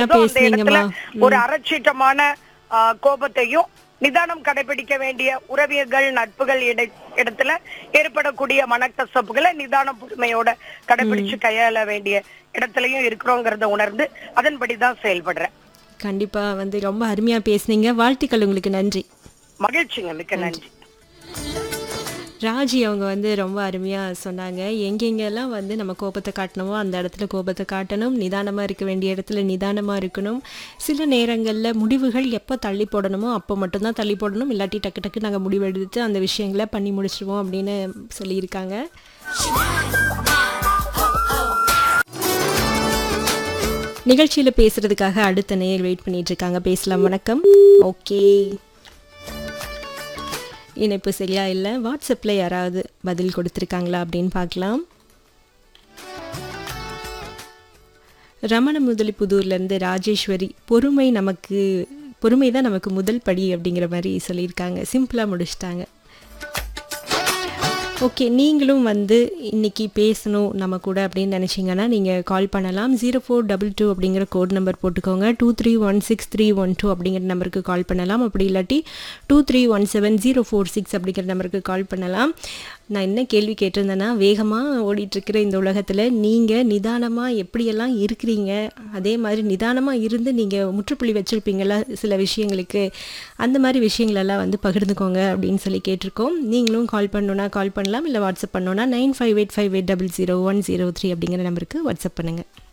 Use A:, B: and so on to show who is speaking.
A: அந்த இடத்துல
B: பேசுனீங்கம்மா.
A: ஒரு அறச்சீற்றமான ஆ, கோபத்தையும் நிதானம் கடைபிடிக்க வேண்டிய உறவியர்கள் நட்புகள் இடை- இடத்துல ஏற்படக்கூடிய மனக்கசப்புகளை நிதான பொறுமையோட கடைபிடிச்சு கையாள வேண்டிய இடத்துலயும் இருக்கிறோங்கிறத உணர்ந்து அதன்படிதான் செயல்படுறேன்
B: கண்டிப்பா வந்து ரொம்ப அருமையா பேசுனீங்க வாழ்த்துக்கள் உங்களுக்கு நன்றி
A: மகிழ்ச்சிங்க மிக்க நன்றி
B: ராஜி அவங்க வந்து ரொம்ப அருமையாக சொன்னாங்க எங்கெங்கெல்லாம் வந்து நம்ம கோபத்தை காட்டணுமோ அந்த இடத்துல கோபத்தை காட்டணும் நிதானமாக இருக்க வேண்டிய இடத்துல நிதானமாக இருக்கணும் சில நேரங்களில் முடிவுகள் எப்போ தள்ளி போடணுமோ அப்போ மட்டும்தான் தள்ளி போடணும் இல்லாட்டி டக்கு டக்கு நாங்கள் முடிவெடுத்து அந்த விஷயங்களை பண்ணி முடிச்சிருவோம் அப்படின்னு சொல்லியிருக்காங்க நிகழ்ச்சியில் பேசுறதுக்காக அடுத்த நேர் வெயிட் பண்ணிட்டு இருக்காங்க பேசலாம் வணக்கம் ஓகே இணைப்பு சரியா இல்லை வாட்ஸ்அப்பில் யாராவது பதில் கொடுத்துருக்காங்களா அப்படின்னு பார்க்கலாம் ரமண முதலி புதூர்லேருந்து ராஜேஸ்வரி பொறுமை நமக்கு பொறுமை தான் நமக்கு முதல் படி அப்படிங்கிற மாதிரி சொல்லியிருக்காங்க சிம்பிளாக முடிச்சிட்டாங்க ஓகே நீங்களும் வந்து இன்னைக்கு பேசணும் நம்ம கூட அப்படின்னு நினச்சிங்கன்னா நீங்கள் கால் பண்ணலாம் ஜீரோ ஃபோர் டபுள் டூ அப்படிங்கிற கோட் நம்பர் போட்டுக்கோங்க two three one six three one two அப்படிங்கிற நம்பருக்கு கால் பண்ணலாம் அப்படி இல்லாட்டி two three one seven zero four six அப்படிங்கிற நம்பருக்கு கால் பண்ணலாம் நான் என்ன கேள்வி கேட்டிருந்தேன்னா வேகமாக ஓடிட்டுருக்கிற இந்த உலகத்தில் நீங்கள் நிதானமாக எப்படியெல்லாம் இருக்கிறீங்க அதே மாதிரி நிதானமாக இருந்து நீங்கள் முற்றுப்புள்ளி வச்சுருப்பீங்களா சில விஷயங்களுக்கு அந்த மாதிரி விஷயங்களெல்லாம் வந்து பகிர்ந்துக்கோங்க அப்படின்னு சொல்லி கேட்டிருக்கோம் நீங்களும் கால் பண்ணணுன்னா கால் பண்ணலாம் இல்லை வாட்ஸ்அப் பண்ணோன்னா nine five eight five eight double zero one zero three அப்படிங்கிற நம்பருக்கு வாட்ஸ்அப் பண்ணுங்கள்